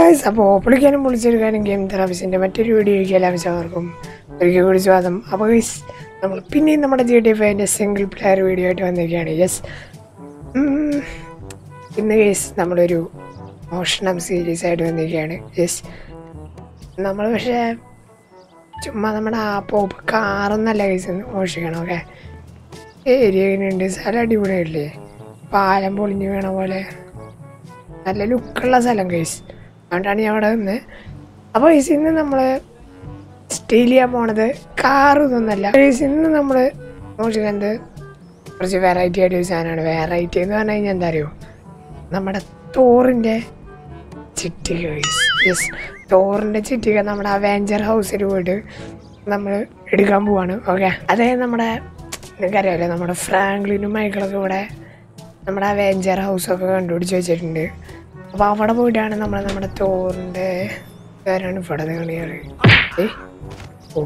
Guys അപ്പോൾ പൊളിക്കാനും പൊളിച്ചെടുക്കാനും game തെറാപ്പിസിൻ്റെ മറ്റൊരു വീഡിയോയ്ക്ക് എല്ലാവർക്കും ഒരിക്കൽ കൂടി സ്വാഗതം അപ്പോൾ ഗൈസ് നമ്മൾ പിന്നെയും നമ്മുടെ ജി ടി ഫൈവിൻ്റെ സിംഗിൾ പ്ലെയർ വീഡിയോ ആയിട്ട് വന്നിരിക്കുകയാണ് യെസ് ഇന്ന് ഗൈസ് നമ്മളൊരു മോഷണം സീരീസ് ആയിട്ട് വന്നിരിക്കുകയാണ് യെസ് നമ്മൾ പക്ഷേ ചുമ്മാ നമ്മുടെ ആ പോപ്പ് കാറൊന്നല്ല ഗൈസ് മോഷിക്കണം ഓക്കെ ഏരിയ ഉണ്ട് സ്ഥലം അടിപൊളിയല്ലേ പാലം പൊളിഞ്ഞ് വീണ പോലെ നല്ല ലുക്കുള്ള സ്ഥലം ഗൈസ് അതുകൊണ്ടാണ് ഞാൻ അവിടെ നിന്ന് അപ്പോൾ ഗൈസ് ഇന്ന് നമ്മൾ സ്റ്റീൽ ചെയ്യാൻ പോണത് കാർ ഇതൊന്നല്ല ഗൈസ് ഇന്ന് നമ്മൾ നോക്കുന്നത് കുറച്ച് വെറൈറ്റി ആയിട്ട് ഒരു സാധനമാണ് വെറൈറ്റി എന്ന് പറഞ്ഞു കഴിഞ്ഞാൽ എന്താ അറിയോ നമ്മുടെ തോറിൻ്റെ ചിട്ടിക ഗൈസ് യെസ് തോറിൻ്റെ ചിട്ടിക നമ്മുടെ അവെഞ്ചർ ഹൗസിൽ പോയിട്ട് നമ്മൾ എടുക്കാൻ പോവാണ് ഓക്കെ അതേ നമ്മുടെ നിങ്ങൾക്കറിയാമല്ലോ നമ്മുടെ ഫ്രാങ്ക്ലിനും മൈക്കിളൊക്കെ ഇവിടെ നമ്മുടെ അവെഞ്ചർ ഹൗസൊക്കെ കണ്ടുപിടിച്ച് വെച്ചിട്ടുണ്ട് അപ്പോൾ അവിടെ പോയിട്ടാണ് നമ്മൾ നമ്മുടെ തോറിൻ്റെ പേരാണ് ഇവിടെ കളിയാറ് ഏ ഓ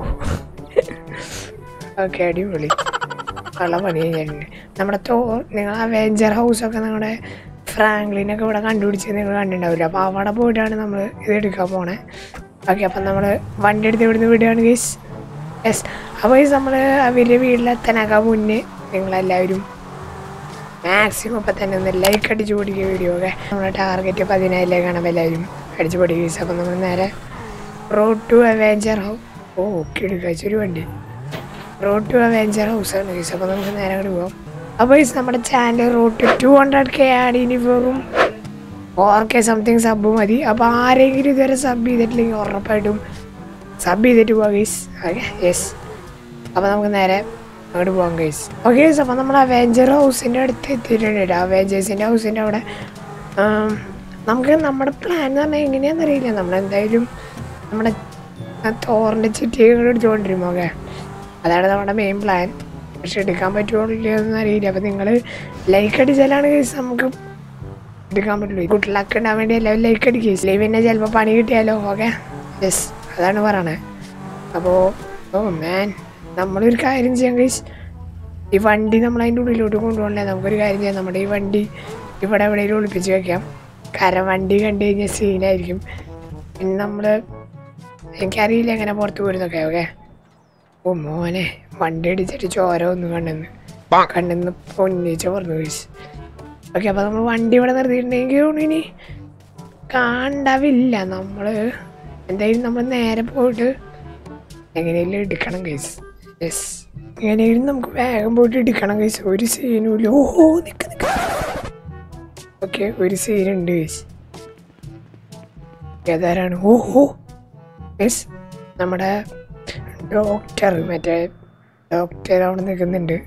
ഓക്കെ അടിപൊളി നല്ല പണി കഴിഞ്ഞിട്ടുണ്ട് നമ്മുടെ തോ നിങ്ങൾ അവെഞ്ചർ ഹൗസൊക്കെ നിങ്ങളുടെ ഫ്രാങ്ക്ലിനൊക്കെ ഇവിടെ കണ്ടുപിടിച്ച് നിങ്ങൾ കണ്ടിട്ടുണ്ടാവില്ല അപ്പോൾ അവിടെ പോയിട്ടാണ് നമ്മൾ ഇത് എടുക്കാൻ പോണേ ഓക്കെ അപ്പം നമ്മൾ വണ്ടി എടുത്ത് ഇവിടുന്ന് വിടുകയാണ് ഗീസ് യെസ് അപ്പോൾ ഗീസ് നമ്മൾ അവരുടെ വീട്ടിലെത്താനൊക്കെ മുന്നേ നിങ്ങളെല്ലാവരും മാക്സിമം ഇപ്പം തന്നെ ഒന്ന് ലൈക്ക് അടിച്ച് പൊടിക്കുക വീഡിയോ ഒക്കെ നമ്മുടെ ടാർഗറ്റ് പതിനായിരത്തിലേക്കാണ് അപ്പോൾ എല്ലാവരും അടിച്ച് പൊടിക്കുക ഗീസ് അപ്പം നമ്മൾ നേരെ road to avenger house oh okay എടുക്കാച്ചൊരു വണ്ടി റോഡ് ടു അവെഞ്ചർ ഹൗസാണ് ഗീസ് അപ്പോൾ നമുക്ക് നേരെ അങ്ങോട്ട് പോകാം അപ്പോൾ ഗീസ് നമ്മുടെ channel road to two hundred K ആണ് ഇനി വെറും ഫോർ കെ സംതിങ് സബ് മതി അപ്പോൾ ആരെങ്കിലും ഇതുവരെ സബ് ചെയ്തിട്ടില്ലെങ്കിൽ ഉറപ്പായിട്ടും സബ് ചെയ്തിട്ട് പോവാം ഗീസ് ഓക്കെ യെസ് അപ്പോൾ നമുക്ക് നേരെ അങ്ങോട്ട് പോകാം ഗൈസ് ഓക്കെ ഗൈസ് അപ്പോൾ നമ്മൾ അവെഞ്ചർ ഹൗസിൻ്റെ അടുത്ത് എത്തിയിട്ടുണ്ട് കേട്ടോ അവെഞ്ചേഴ്സിൻ്റെ ഹൗസിൻ്റെ അവിടെ ആം, നമുക്ക് നമ്മുടെ പ്ലാൻ എന്ന് പറഞ്ഞാൽ എങ്ങനെയാണെന്ന് അറിയില്ല നമ്മളെന്തായാലും നമ്മുടെ ആ തോറിൻ്റെ ചിറ്റികൾ എടുത്തുകൊണ്ടിരും ഓക്കെ അതാണ് നമ്മുടെ മെയിൻ പ്ലാൻ പക്ഷെ എടുക്കാൻ പറ്റുമോ ഇല്ലയോ എന്ന് അറിയില്ല അപ്പോൾ നിങ്ങൾ ലൈക്ക് അടിച്ചാലാണ് ഗൈസ് നമുക്ക് എടുക്കാൻ പറ്റുള്ളൂ കുട്ടികളൊക്കെ ഉണ്ടാകാൻ വേണ്ടി എല്ലാവരും ലൈക്ക് അടിക്കുക ഇല്ലെങ്കിൽ പിന്നെ ചിലപ്പോൾ പണി കിട്ടിയാലോ ഓക്കെ യെസ് അതാണ് പറയണത് അപ്പോൾ ഓ മാൻ നമ്മളൊരു കാര്യം ചെയ്യാം ഗൈസ് ഈ വണ്ടി നമ്മൾ അതിൻ്റെ ഉള്ളിലോട്ട് കൊണ്ടുപോകണ്ടേ നമുക്കൊരു കാര്യം ചെയ്യാം നമ്മുടെ ഈ വണ്ടി ഇവിടെ എവിടെയെങ്കിലും ഒളിപ്പിച്ച് വെക്കാം കാരണം വണ്ടി കണ്ടു കഴിഞ്ഞാൽ സീനായിരിക്കും പിന്നെ നമ്മൾ എനിക്കറിയില്ല എങ്ങനെ പുറത്ത് പോരുന്നൊക്കെ ഓക്കെ ഓ മോനെ വണ്ടി അടിച്ചിട്ട് ചോര ഒന്നും കണ്ടെന്ന് കണ്ടെന്ന് പൊന്നിച്ച പറഞ്ഞു ഗൈസ് ഓക്കെ അപ്പോൾ നമ്മൾ വണ്ടി ഇവിടെ നിർത്തിയിട്ടുണ്ടെങ്കിൽ ഇനി കാണാവില്ല നമ്മൾ എന്തായാലും നമ്മൾ നേരെ പോയിട്ട് എങ്ങനെയെങ്കിലും എടുക്കണം കേസ് യെസ് എങ്ങനെയെങ്കിലും നമുക്ക് വേഗം പോയിട്ട് എടുക്കണം കേസ് ഒരു സീനും ഇല്ല ഓഹോ നിൽക്ക നിൽക്ക ഓക്കെ ഒരു സീനുണ്ട് കേസ് ഏതാരാണ് ഓഹോ യെസ് നമ്മുടെ ഡോക്ടർ മറ്റേ ഡോക്ടർ അവിടെ നിൽക്കുന്നുണ്ട്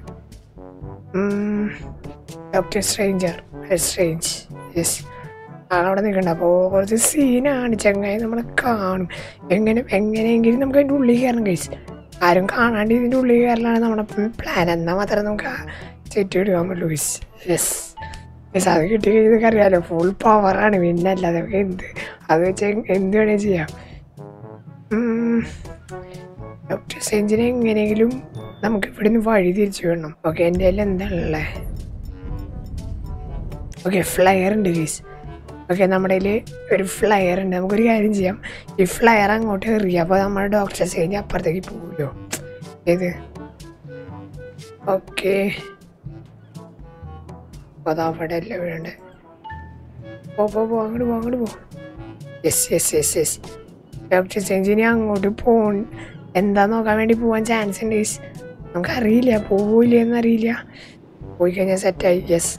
ഡോക്ടർ സ്ട്രേഞ്ചർ സ്ട്രേഞ്ച് യെസ് ആളവിടെ നിൽക്കണ്ട അപ്പോൾ കുറച്ച് സീനാണ് ചങ്ങായി നമ്മളെ കാണും എങ്ങനെ എങ്ങനെയെങ്കിലും നമുക്ക് അതിൻ്റെ ഉള്ളിൽ കയറണം കഴിച്ച് ആരും കാണാണ്ട് ഇതിൻ്റെ ഉള്ളിൽ കയറലാണ് നമ്മുടെ പ്ലാൻ എന്നാൽ മാത്രമേ നമുക്ക് ആ സെറ്റ് എടുക്കാൻ പറ്റുള്ളൂ ഗൈസ് യെസ് യെസ് അത് കിട്ടി കഴിഞ്ഞതൊക്കെ അറിയാലോ ഫുൾ പവറാണ് പിന്നെ അല്ലാതെ നമുക്ക് എന്ത് അത് വെച്ച് എന്ത് വേണേൽ ചെയ്യാം ഡോക്ടർ സെഞ്ചിനെ എങ്ങനെയെങ്കിലും നമുക്ക് ഇവിടുന്ന് വഴി തിരിച്ചു വിടണം ഓക്കെ എൻ്റെ കയ്യിൽ എന്താണുള്ളത് ഓക്കെ ഫ്ലയർ ഉണ്ട് ഗീസ് ഓക്കെ നമ്മുടെ കയ്യിൽ ഒരു ഫ്ലയർ ഉണ്ട് നമുക്കൊരു കാര്യം ചെയ്യാം ഈ ഫ്ലയർ അങ്ങോട്ട് എറിയാം അപ്പോൾ നമ്മുടെ ഡോക്ടർ സെഞ്ച് അപ്പുറത്തേക്ക് പോകുമല്ലോ ഏത് ഓക്കെ അപ്പോൾ അത് അവിടെ അല്ല വീഴണ്ടേ പോ പോ പോ അങ്ങോട്ട് പോ അങ്ങോട്ട് പോ yes yes yes yes doctor സെഞ്ചിനെ അങ്ങോട്ട് പോ എന്താ നോക്കാൻ വേണ്ടി പോകാൻ ചാൻസ് ഉണ്ട് യെസ് നമുക്കറിയില്ല പോവില്ല എന്നറിയില്ല പോയി കഴിഞ്ഞാൽ സെറ്റായി yes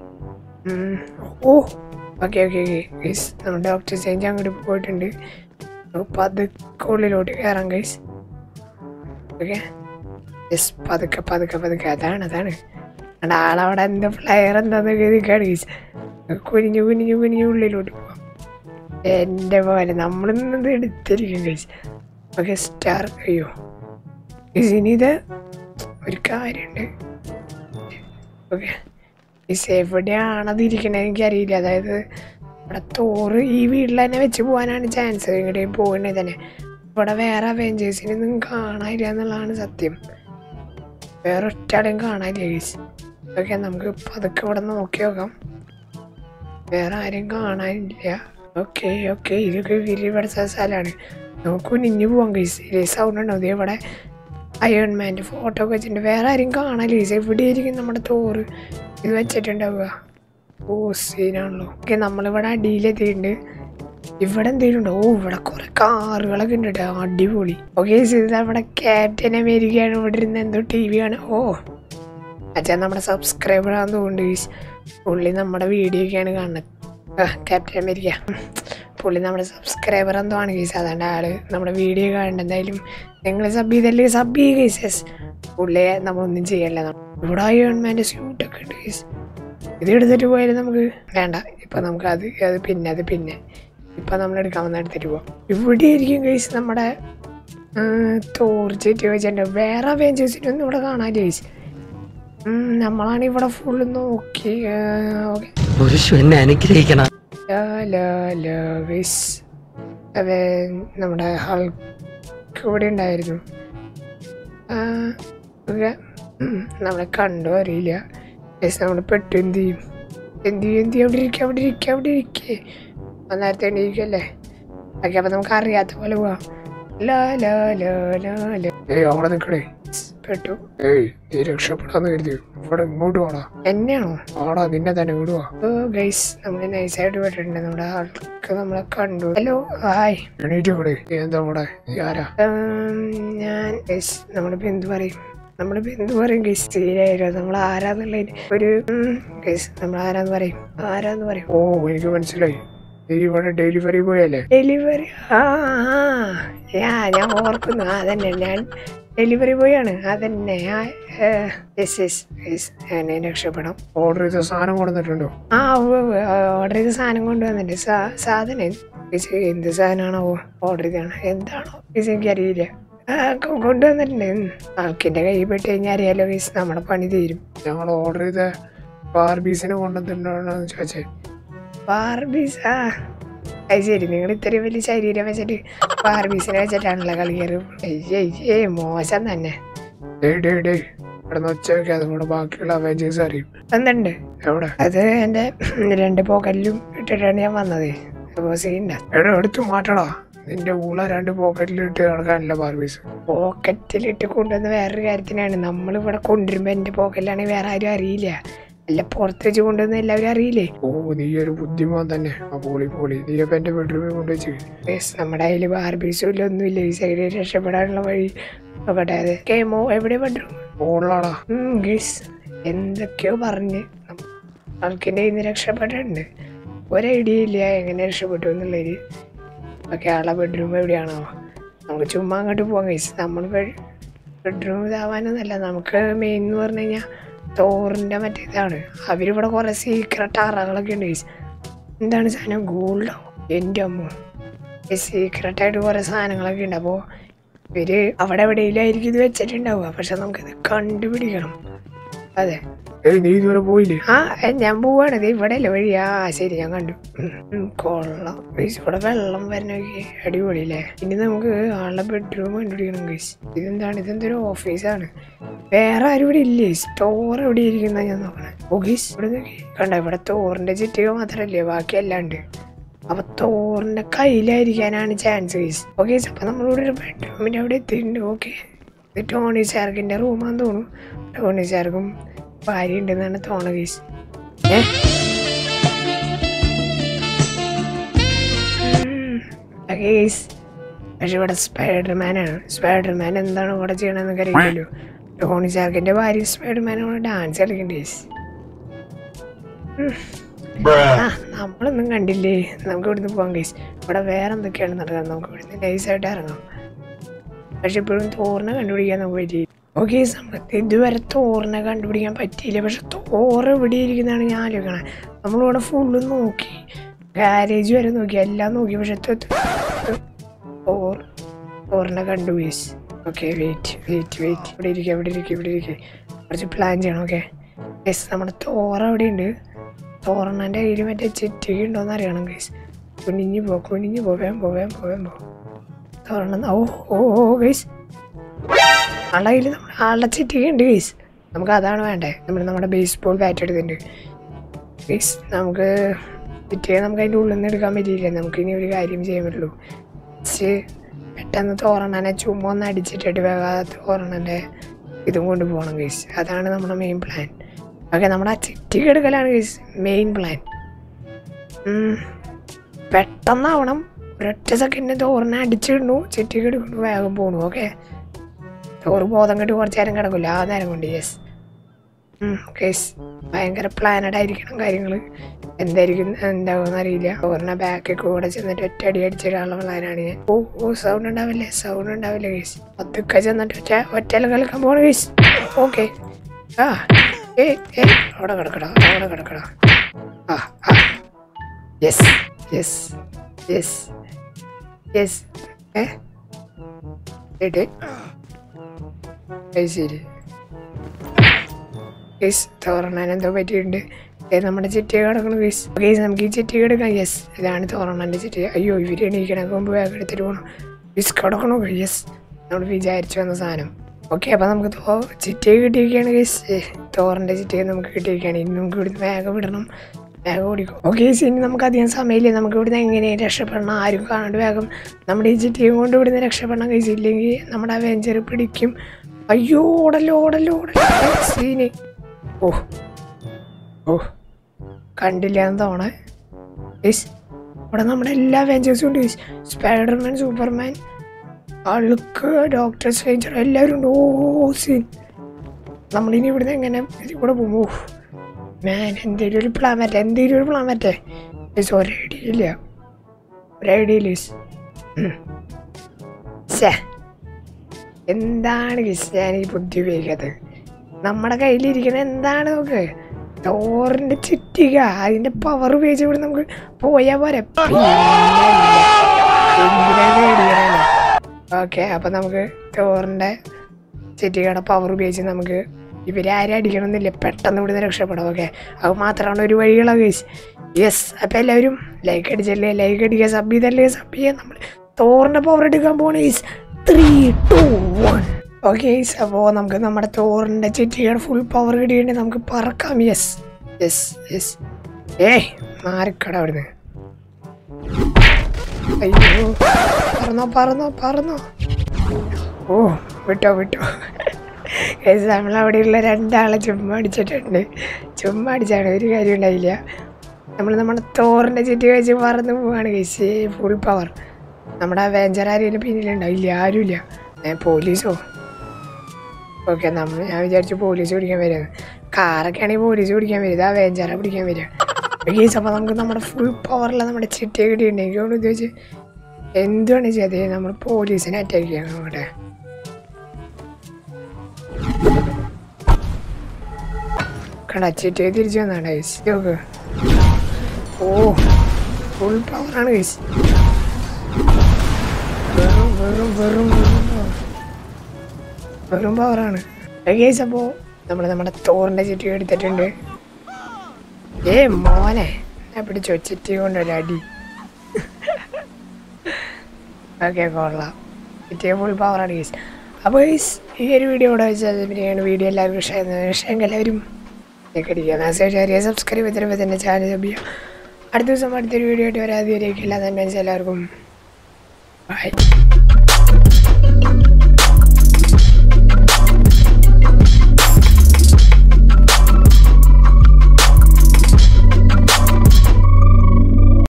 oh okay okay okay guys നമ്മുടെ ഡോക്ടർ ചേഞ്ച് അങ്ങോട്ട് പോയിട്ടുണ്ട് പതുക്കെ ഉള്ളിലോട്ട് കയറാം ഗൈസ് ഓക്കെ യെസ് പതുക്കെ പതുക്കെ പതുക്കെ അതാണ് അതാണ് അവിടെ ആളവിടെ എന്താ ഫ്ലയർ എന്താന്നൊക്കെ നിൽക്കുകയാണ് ഗൈസ് കുനിഞ്ഞു കുനിഞ്ഞു കുനിഞ്ഞു ഉള്ളിലോട്ട് പോവാം എൻ്റെ പോലെ നമ്മളിന്നത് എടുത്തിരിക്കും ഗൈസ് ഓക്കെ സ്റ്റാർ അയ്യോ ഗൈസ് ഇനി ഇത് ഒരു കാര്യമുണ്ട് ഓക്കെ ഈ എവിടെയാണത് ഇരിക്കണത് എനിക്കറിയില്ല അതായത് ഇവിടെ തോറ് ഈ വീട്ടിൽ തന്നെ വെച്ച് പോകാനാണ് ചാൻസ് എങ്ങോട്ടേയും പോകുന്നത് തന്നെ ഇവിടെ വേറെ അവെഞ്ചേഴ്സിനൊന്നും കാണാനില്ല എന്നുള്ളതാണ് സത്യം വേറെ ഒറ്റാളെയും കാണാനില്ല ഗീസ് ഓക്കെ നമുക്ക് പതുക്കെ ഇവിടെ നോക്കി നോക്കാം വേറെ ആരെയും കാണാനില്ല ഓക്കെ ഓക്കെ ഇതൊക്കെ വലിയ ഇവിടുത്തെ സ്ഥലമാണ് നമുക്ക് കുനിഞ്ഞു പോവാം ഗൈസ് ഇതേ സൗണ്ട് ഉണ്ടാവും ദേ ഇവിടെ അയൺമാൻ്റെ ഫോട്ടോ ഒക്കെ വെച്ചിട്ടുണ്ട് വേറെ ആരും കാണാൻ ഗൈസ് എവിടെയായിരിക്കും നമ്മുടെ തോറ് ഇത് വെച്ചിട്ടുണ്ടാവുക ഓ സീനാണല്ലോ ഓക്കെ നമ്മളിവിടെ അടിയിലെത്തിയിട്ടുണ്ട് ഇവിടെ എന്തെങ്കിലും ഓ ഇവിടെ കുറെ കാറുകളൊക്കെ ഉണ്ട് കേട്ടോ അടിപൊളി ഓക്കെ ഇത് നമ്മുടെ ക്യാപ്റ്റൻ അമേരിക്കയാണ് ഇവിടെ ഇരുന്ന് എന്തോ ടി വി ആണ് ഓ അച്ഛൻ നമ്മുടെ സബ്സ്ക്രൈബർ ആണെന്ന് തോന്നുന്നു ഗൈസ് പുള്ളി നമ്മുടെ വീഡിയോ ഒക്കെയാണ് കാണുന്നത് ആ, ക്യാപ്റ്റൻ അമേരിക്ക പുള്ളി നമ്മുടെ സബ്സ്ക്രൈബർ എന്തോ ആണ് ഗൈസ് അതുകൊണ്ട് ആള് നമ്മുടെ വീഡിയോ കാണണ്ട എന്തായാലും നിങ്ങൾ സബ് ചെയ്തല്ലേ സബ് ചെയ്യുക ഗൈസസ് പുള്ളിയെ നമ്മളൊന്നും ചെയ്യല്ല ഇവിടെ അയൺമാൻ്റെ സ്യൂട്ടൊക്കെ ഉണ്ട് ഗൈസ് ഇത് എടുത്തിട്ട് പോയാലും നമുക്ക് വേണ്ട ഇപ്പൊ നമുക്ക് അത് അത് പിന്നെ അത് പിന്നെ ഇപ്പൊ നമ്മൾ എടുക്കാൻ വന്ന എടുത്തിട്ട് പോവാം ഇവിടെ ആയിരിക്കും ഗൈസ് നമ്മുടെ തോർച്ചിട്ട് വെച്ചിട്ടുണ്ട് വേറെ അവെഞ്ചേഴ്സിനൊന്നും ഇവിടെ കാണാൻ ഗൈസ് നമ്മളാണ് ഇവിടെ ഫുള്ള് നോക്കി ഓക്കെ പുരുഷു എന്നെ അനുഗ്രഹിക്കണം ഗൈസ് അവൻ നമ്മുടെ ഹൾക്ക് ഇവിടെ ഉണ്ടായിരുന്നു ആ, ഒക്കെ, ഉം, നമ്മളെ കണ്ടോ അറിയില്ല ഗൈസ് നമ്മൾ പെട്ടു എന്ത് ചെയ്യും എന്ത് ചെയ്യും എന്ത് ചെയ്യും അവിടെ ഇരിക്കുക അവിടെ ഇരിക്കുക അവിടെ ഇരിക്കേ നേരത്തെ എണീക്കല്ലേ ഓക്കെ അപ്പൊ നമുക്ക് അറിയാത്ത പോലെ പോവാം ലാ ലാ ലാ ലാ ലാ ഏയ് അവിടെ നിൽക്കണേ പെട്ടു ഏയ് നീ രക്ഷപ്പെടാന്ന് കരുതി ഇവിടെ ഇങ്ങോട്ട് വാടാ എന്നെയാണോ ആടാ നിന്നെ തന്നെ വിടുവാ ഓ ഗൈസ് നമ്മൾ നൈസായിട്ട് വിട്ടിട്ടുണ്ട് നമ്മുടെ ആൾക്ക് നമ്മളെ കണ്ടു ഹലോ ഹായ് എണീറ്റ് കൂടെ നീ എന്താ ഇവിടെ നീ ആരാ ഞാൻ ഗൈസ് നമ്മളിപ്പോ എന്ത് പറയും നമ്മളിപ്പോ എന്ത് പറയും ഗൈസ് തീരായില്ല നമ്മൾ ആരാന്നുള്ളതിന് ഒരു ഗൈസ് നമ്മൾ ആരാന്ന് പറയും ആരാന്ന് പറയും ഓ എനിക്ക് മനസ്സിലായി നീ ഇവിടെ ഡെലിവറി ബോയല്ലേ ഡെലിവറി ആ ആ. യാ ഞാൻ ഓർക്കുന്നു ആ അതന്നെ ഞാൻ ഡെലിവറി ബോയ് ആണ് അതന്നെ യെസ് യെസ് യെസ് ഞാൻ രക്ഷപ്പെടാം ഓർഡർ ചെയ്ത സാധനം കൊണ്ടുവന്നിട്ടുണ്ടോ ആ ഓർഡർ ചെയ്ത സാധനം കൊണ്ടുവന്നിട്ടുണ്ട് സാ- സാധനം ഇത് എന്ത് സാധനമാണോ ഓർഡർ ചെയ്താണ് എന്താണോ ഇത് എനിക്കറിയില്ല ആ, കൊ- കൊണ്ടുവന്നിട്ടുണ്ട് ഉം. ആൾക്കിന്റെ കൈ പെട്ട് കഴിഞ്ഞാൽ അറിയാലോ ഗൈസ് നമ്മുടെ പണി തീരും ഞങ്ങൾ ഓർഡർ ചെയ്ത ബാർബീസിനെ കൊണ്ടുവന്നിട്ടുണ്ടോ ചോദിച്ചേ ബാർബീസ് ആ അത് ശരി നിങ്ങൾ ഇത്രയും വലിയ ശരീരം വെച്ചിട്ട് ബാർബീസിനെ വെച്ചിട്ടാണല്ലോ കളിക്കാറ് അയ്യേ അയ്യേ മോശം തന്നെ ഇവിടെ ഒച്ചയൊക്കെ അതുകൂടെ ബാക്കിയുള്ള അവഞ്ചേഴ്സ് അറിയും എന്തുണ്ട് എവിടെ അത് എന്റെ രണ്ട് പോക്കറ്റിലും ഇട്ടിട്ടാണ് ഞാൻ വന്നത് അപ്പൊ സീന എവിടെ എടുത്ത് മാറ്റടാ നിന്റെ ഊള രണ്ട് പോക്കറ്റിൽ ഇട്ട് നടക്കാനല്ല ബാർബീസ് പോക്കറ്റിലിട്ട് കൊണ്ടുവന്ന വേറൊരു കാര്യത്തിനാണ് നമ്മളിവിടെ കൊണ്ടുവരുമ്പോ എന്റെ പോക്കറ്റിലാണെങ്കിൽ വേറെ ആരും അറിയില്ല അല്ല പുറത്ത് വെച്ച് കൊണ്ടുവന്ന എല്ലാവരും അറിയില്ലേ ഓ നീ ഒരു ബുദ്ധിമാൻ തന്നെ ആ പോളി പോളി നീ അപ്പൊ എന്റെ ബെഡ്റൂമിൽ കൊണ്ടുവച്ച് നമ്മുടെ കയ്യിൽ ബാർബീസും ഇല്ല ഒന്നുമില്ല ഈ സൈഡിൽ രക്ഷപ്പെടാനുള്ള വഴി നോക്കട്ടെ അതെ കേമോ എവിടെ ബെഡ്റൂം മോളിലാടാ ഗീസ് എന്തൊക്കെയോ പറഞ്ഞ് നമ്മ- ആൾക്കിന്റെ ഇന്ന് രക്ഷപ്പെട്ടിട്ടുണ്ട് ഒരു ഐഡിയ ഇല്ല എങ്ങനെ രക്ഷപ്പെട്ടു എന്നുള്ളൊരു ഓക്കെ ആളെ ബെഡ്റൂം എവിടെയാണോ നമുക്ക് ചുമ്മാ അങ്ങോട്ട് പോവാം ഗൈസ് നമ്മൾ ബെഡ്റൂം ഇതാവാനൊന്നല്ല നമുക്ക് മെയിൻ എന്ന് പറഞ്ഞു കഴിഞ്ഞാൽ തോറിൻ്റെ മറ്റേ ഇതാണ് അവരിവിടെ കുറേ സീക്രട്ട് അറകളൊക്കെ ഉണ്ട് ഗൈസ് എന്താണ് സാധനം ഗോൾഡോ എൻ്റെ അമ്മ ഈ സീക്രട്ടായിട്ട് കുറേ സാധനങ്ങളൊക്കെ ഉണ്ട് അപ്പോൾ ഇവര് അവിടെ എവിടെയെങ്കിലായിരിക്കും ഇത് വെച്ചിട്ടുണ്ടാവുക പക്ഷെ നമുക്കിത് കണ്ടുപിടിക്കണം അതെ നീ ഇതുവരെ പോയില്ലേ ആ ഏ, ഞാൻ പോവാണ് ഇത് ഇവിടെ അല്ലേ വഴി ആ ശരി ഞാൻ കണ്ടു ഉം, ഉം, കൊള്ളാം ഗൈസ് ഇവിടെ വെള്ളം വരണൊക്കെ അടിപൊളിയല്ലേ ഇനി നമുക്ക് ആളുടെ ബെഡ്റൂം കണ്ടുപിടിക്കണം ഗൈസ് ഇതെന്താണ് ഇതെന്തൊരു ഓഫീസാണ് വേറെ ആരും ഇവിടെ ഇല്ലേ സ്റ്റോർ എവിടെ ഇരിക്കുന്ന ഞാൻ നോക്കണേ ഓ ഗൈസ് ഇവിടെ നോക്കി കണ്ട ഇവിടെ തോറിന്റെ ചുറ്റുക മാത്രല്ലേ ബാക്കി എല്ലാം ഉണ്ട് അപ്പൊ തോറിന്റെ കയ്യിലായിരിക്കാനാണ് ചാൻസ് ഗൈസ് ഓക്കെ അപ്പൊ നമ്മളിവിടെ ഒരു ബെഡ്റൂമിന്റെ അവിടെ എത്തിയിട്ടുണ്ട് ഓക്കെ ഇത് ടോണി ചാർക്കിന്റെ റൂമാന്ന് തോന്നുന്നു ടോണി ചാർക്കും ഭാര്യ ഉണ്ടെന്നാണ് തോണ ഗൈസ് ഏ ഗൈസ് പക്ഷെ ഇവിടെ സ്പൈഡർമാനാണ് സ്പൈഡർമാൻ എന്താണ് ഇവിടെ ചെയ്യണമെന്ന് അറിയില്ലല്ലോ ടോണി ചാർക്കിന്റെ ഭാര്യ സ്പൈഡർമാനോട് ഡാൻസ് കളിക്കണ്ട ഗൈസ് ആ നമ്മളൊന്നും കണ്ടില്ലേ നമുക്ക് ഇവിടുന്ന് പോകാം ഗൈസ് ഇവിടെ വേറെ എന്തൊക്കെയാണ് നടക്കുന്നത് നമുക്ക് ഇവിടുന്ന് നൈസായിട്ട് ഇറങ്ങാം പക്ഷെ ഇപ്പോഴും തോറിനെ കണ്ടുപിടിക്കാൻ നമുക്ക് പറ്റിയില്ല ഓക്കെ നമുക്ക് ഇതുവരെ തോറിനെ കണ്ടുപിടിക്കാൻ പറ്റിയില്ല പക്ഷെ തോറ് എവിടെ ഇരിക്കുന്നതാണ് ഞാൻ ആലോചിക്കണേ നമ്മളിവിടെ ഫുള്ള് നോക്കി ഗാരേജ് വരെ നോക്കി എല്ലാം നോക്കി പക്ഷെ ത- ത- തോർ തോറിനെ കണ്ടു guys okay wait wait wait ഇവിടെ ഇരിക്കുക ഇവിടെ ഇരിക്കുക ഇവിടെ ഇരിക്കുക കുറച്ച് പ്ലാൻ ചെയ്യണം ഓക്കെ യെസ് നമ്മുടെ തോറ അവിടെ ഉണ്ട് തോറണ്ണൻ്റെ കയ്യിൽ മറ്റേ ചിറ്റിക ഉണ്ടോന്ന് അറിയണം ഗൈസ് കുനിഞ്ഞു പോ കുനിഞ്ഞു പോ വേം പോ വേം പോ വേം പോ തോറണ്ണ ഓ ഓ ഓ ഗൈസ് ആളുടെ കയ്യിൽ നമ്മുടെ ആളുടെ ചിറ്റിക ഉണ്ട് ഗൈസ് നമുക്ക് അതാണ് വേണ്ടേ നമ്മൾ നമ്മുടെ ബേസ്ബോൾ ബാറ്റ് എടുത്തിട്ടുണ്ട് ഗൈസ് നമുക്ക് ചിറ്റിയെ നമുക്ക് അതിൻ്റെ ഉള്ളിൽ നിന്ന് എടുക്കാൻ പറ്റിയില്ല നമുക്ക് ഇനി ഒരു കാര്യം ചെയ്യാൻ പറ്റുള്ളൂ ജസ്റ്റ് പെട്ടെന്ന് തോരണനെ ചുമ്മാ ഒന്ന് അടിച്ചിട്ടിട്ട് വേഗം തോരണൻ്റെ ഇതും കൊണ്ട് പോകണം കേസ് അതാണ് നമ്മുടെ മെയിൻ പ്ലാൻ ഓക്കെ നമ്മുടെ ആ ചിറ്റി കെടുക്കലാണ് കേസ് മെയിൻ പ്ലാൻ പെട്ടെന്നാവണം ഒരൊറ്റ സെക്കൻഡ് തോറിനെ അടിച്ചിടണു ചിറ്റി കെടുക്കണു വേഗം പോണു ഓക്കെ ചോറ് ബോധം കെട്ട് കുറച്ച് നേരം കിടക്കില്ല ആ നേരം കൊണ്ട് യെസ് കേസ് ഭയങ്കര പ്ലാനഡ് ആയിരിക്കണം കാര്യങ്ങൾ എന്തായിരിക്കും എന്താകുമെന്ന് അറിയില്ല ചോറിനെ ബാക്കിൽ കൂടെ ചെന്നിട്ട് ഒറ്റ അടി അടിച്ചിടാനുള്ള പ്ലാനാണ് ഞാൻ ഓ ഓ സൗണ്ട് ഉണ്ടാവില്ലേ സൗണ്ട് ഉണ്ടാവില്ല കേസ് പതുക്കെ ചെന്നിട്ട് ഒറ്റ ഒറ്റയിൽ കളിക്കാൻ പോണ കേസ് ഓക്കെ ആ ഏ ഏ അവിടെ കിടക്കടാ അവിടെ കിടക്കടാ ആ ആ യെസ് യെസ് യെസ് യെസ് ഏ ഏട്ട് അത് ശരി കേസ് തോറണാൻ എന്തോ പറ്റിയിട്ടുണ്ട് ഏ, നമ്മുടെ ചിറ്റി കിടക്കണം കേസ് കേസ് നമുക്ക് ഈ ചിറ്റി കിടക്കാം യെസ് ഇതാണ് തോറണാൻ്റെ ചിറ്റി അയ്യോ ഇവർ എണീക്കണക്ക് മുമ്പ് വേഗം എടുത്തിട്ട് പോകണം കേസ് കിടക്കണോ യെസ് നമ്മൾ വിചാരിച്ചു വന്ന സാധനം ഓക്കെ അപ്പം നമുക്ക് തോ ചിറ്റിയെ കിട്ടിയിരിക്കുകയാണ് കേസ് തോറിൻ്റെ ചിറ്റിയെ നമുക്ക് കിട്ടിയിരിക്കുകയാണ് ഇനി നമുക്ക് ഇവിടുന്ന് വേഗം വിടണം വേഗം ഓടിക്കും ഓക്കെ ഇനി നമുക്ക് അധികം സമയമില്ല നമുക്ക് ഇവിടുന്ന് എങ്ങനെ രക്ഷപ്പെടണം ആരും കാണാണ്ട് വേഗം നമ്മുടെ ഈ ചിറ്റിയും കൊണ്ട് ഇവിടുന്ന് രക്ഷപ്പെടണം കഴിച്ച് ഇല്ലെങ്കിൽ നമ്മുടെ വെഞ്ചർ പിടിക്കും അയ്യോ ഓടല്ലോ ഓടല്ലോ ഓടല്ലോ സീന് ഓ ഓ കണ്ടില്ല എന്ന് തോണേ യെസ് ഇവിടെ നമ്മുടെ എല്ലാ വെഞ്ചേഴ്സും ഉണ്ട് Spider-Man Superman Hulk doctor stranger എല്ലാവരും ഉണ്ട് ഓ സീൻ നമ്മളിനി ഇവിടുന്ന് എങ്ങനെ ഇതിൽ കൂടെ പോകും ഓ മാൻ എന്തെങ്കിലും ഒരു പ്ലാൻ പറ്റേ എന്തെങ്കിലും ഒരു പ്ലാൻ പറ്റേ യെസ് ഒരു ഐഡിയ ഇല്ല ഒരു ഐഡിയ ഇല്ല യെസ് ശേ എന്താണ് ഗിസ് ഞാൻ ഈ ബുദ്ധി ഉപയോഗിക്കാത്തത് നമ്മുടെ കയ്യിലിരിക്കണ എന്താണ് നോക്ക് തോറിന്റെ ചുറ്റിക അതിന്റെ പവർ ഉപയോഗിച്ച് ഇവിടെ നമുക്ക് പോയാ പോരെ ഓക്കെ അപ്പൊ നമുക്ക് തോറിന്റെ ചുറ്റികയുടെ പവർ ഉപയോഗിച്ച് നമുക്ക് ഇവരെ ആരും അടിക്കണമെന്നില്ല പെട്ടെന്ന് ഇവിടുന്ന് രക്ഷപ്പെടാം ഓക്കെ അത് മാത്രമാണ് ഒരു വഴികളാണ് ഗൈസ് യെസ് അപ്പം എല്ലാവരും ലൈക്ക് അടിച്ചല്ലേ ലൈക്ക് അടിക്കുക സബ് ചെയ്തല്ലേ സബ് ചെയ്യാൻ നമ്മൾ തോറിന്റെ പവർ എടുക്കാൻ പോണ guys three two one okay guys അപ്പോൾ നമുക്ക് നമ്മുടെ തോറിന്റെ ചുറ്റികയുടെ ഫുൾ പവർ കിട്ടിയിട്ട് നമുക്ക് പറക്കാം യെസ് യെസ് യെസ് ഏയ് മാറിക്കട അവിടുന്ന് അയ്യോ പറന്നോ പറന്നോ പറന്നോ ഓ വിട്ടോ വിട്ടോ ഗൈസ് നമ്മളവിടെയുള്ള രണ്ടാളെ ചുമ്മാ അടിച്ചിട്ടുണ്ട് ചുമ്മാ അടിച്ചാണ് ഒരു കാര്യം ഉണ്ടായില്ല നമ്മൾ നമ്മുടെ തോറിൻ്റെ ചുറ്റി വെച്ച് പറന്ന് പോവാണ് ഗൈസ് ഫുൾ പവർ നമ്മുടെ വേഞ്ചർ ആരെങ്കിലും പിന്നിലുണ്ടാവില്ല ആരുമില്ല ഏ, പോലീസോ ഓക്കെ നമ്മൾ ഞാൻ വിചാരിച്ചു പോലീസ് പിടിക്കാൻ വരുന്നത് കാറൊക്കെ ആണെങ്കിൽ പോലീസ് പിടിക്കാൻ വരും ഇതാ വേഞ്ചാറ പിടിക്കാൻ വരിക ഗീസ് അപ്പോൾ നമുക്ക് നമ്മുടെ ഫുൾ പവറിൽ നമ്മുടെ ചിട്ടിയെ കിട്ടിയിട്ടുണ്ട് എനിക്ക് കൊണ്ട് ഉദ്ദേശിച്ച് എന്തുവാണ് ചെയ്തത് നമ്മൾ പോലീസിനെ അറ്റാക്ക് ചെയ്യണം അവിടെ കടാ ചിട്ടിയെ തിരിച്ചു വന്നാണ് ഗൈസ് നോക്ക് ഓ ഫുൾ പവറാണ് ഗൈസ് വെറും വെറും വെറും വെറും power. വെറും പവറാണ് ഗൈസ് അപ്പോൾ നമ്മൾ നമ്മുടെ തോറിൻ്റെ ചുറ്റി എടുത്തിട്ടുണ്ട് ഏ മോനെ ഞാൻ പിടിച്ചോ ചുറ്റി കൊണ്ടൊരു അടി ഓക്കെ കൊള്ളാം ചുറ്റിയ ഫുൾ പവറാണ് ഗൈസ് അപ്പോൾ ഗൈസ് ഈ ഒരു വീഡിയോ ഇവിടെ വെച്ചാൽ പിന്നെയാണ് വീഡിയോ എല്ലാവർക്കും ഇഷ്ടമായിരുന്നത് ഇഷ്ടമെങ്കിൽ എല്ലാവരും അടിക്കുക മെസ്സേജ് അറിയാം സബ്സ്ക്രൈബ് ചെയ്തിട്ട് തന്നെ ചാനൽ സബ് ചെയ്യുക അടുത്ത ദിവസം അടുത്തൊരു വീഡിയോ ആയിട്ട് വരാതെ എല്ലാവർക്കും ബൈ